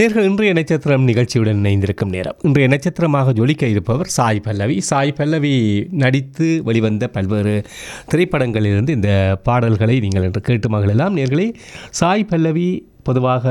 நேர்கள் இன்றைய நட்சத்திரம் நிகழ்ச்சியுடன் இணைந்திருக்கும் நேரம் இன்றைய நட்சத்திரமாக ஜொலிக்க இருப்பவர் சாய் பல்லவி சாய் பல்லவி நடித்து வெளிவந்த பல்வேறு திரைப்படங்களிலிருந்து இந்த பாடல்களை நீங்கள் இன்று கேட்டு மகளெல்லாம் நேர்களே சாய் பல்லவி பொதுவாக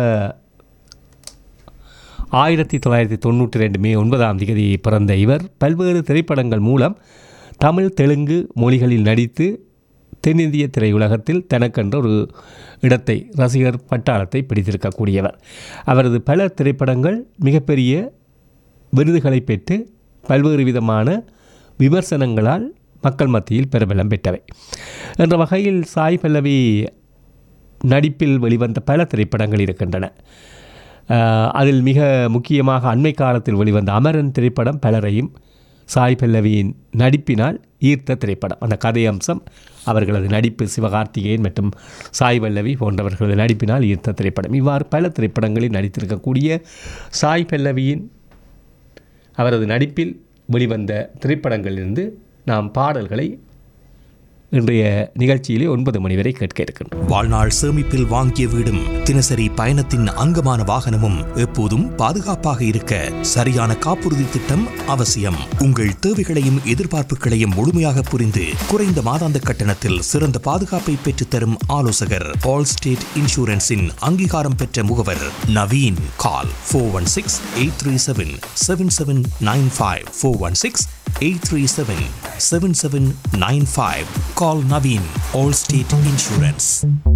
ஆயிரத்தி தொள்ளாயிரத்தி தொண்ணூற்றி ரெண்டு மே ஒன்பதாம் தேதி பிறந்த இவர் பல்வேறு திரைப்படங்கள் மூலம் தமிழ் தெலுங்கு மொழிகளில் நடித்து தென்னிந்திய திரையுலகத்தில் தனக்கென்ற ஒரு இடத்தை ரசிகர் பட்டாளத்தை பிடித்திருக்கக்கூடியவர் அவரது பல திரைப்படங்கள் மிகப்பெரிய விருதுகளை பெற்று பல்வேறு விதமான விமர்சனங்களால் மக்கள் மத்தியில் பிரபலம் பெற்றவை என்ற வகையில் சாய் பல்லவி நடிப்பில் வெளிவந்த பல திரைப்படங்கள் இருக்கின்றன அஹ், அதில் மிக முக்கியமாக அண்மை காலத்தில் வெளிவந்த அமரன் திரைப்படம் பலரையும் சாய் பல்லவியின் நடிப்பினால் ஈர்த்த திரைப்படம் அந்த கதை அம்சம் அவர்களது நடிப்பு சிவகார்த்திகேயன் மற்றும் சாய் பல்லவி போன்றவர்களது நடிப்பினால் ஈர்த்த திரைப்படம் இவ்வாறு பல திரைப்படங்களில் நடித்திருக்கக்கூடிய சாய் பல்லவியின் அவரது நடிப்பில் வெளிவந்த திரைப்படங்களிலிருந்து நாம் பாடல்களை இன்றைய நிகழ்ச்சியிலே ஒன்பது மணி வரை கேட்க இருக்கின்றோம் வாழ்நாள் சேமிப்பில் வாங்கிய வீடும் தினசரி பயணத்தின் அங்கமான வாகனமும் எப்போதும் பாதுகாப்பாக இருக்க சரியான காப்புறுதி திட்டம் அவசியம் உங்கள் தேவைகளையும் எதிர்பார்ப்புகளையும் முழுமையாக புரிந்து குறைந்த மாதாந்த கட்டணத்தில் சிறந்த பாதுகாப்பை பெற்றுத்தரும் ஆலோசகர் ஆல் ஸ்டேட் இன்சூரன்ஸின் அங்கீகாரம் பெற்ற முகவர் Naveen call four one six eight three seven seven seven nine five four one six 837 7795. Call Naveen, Allstate Insurance.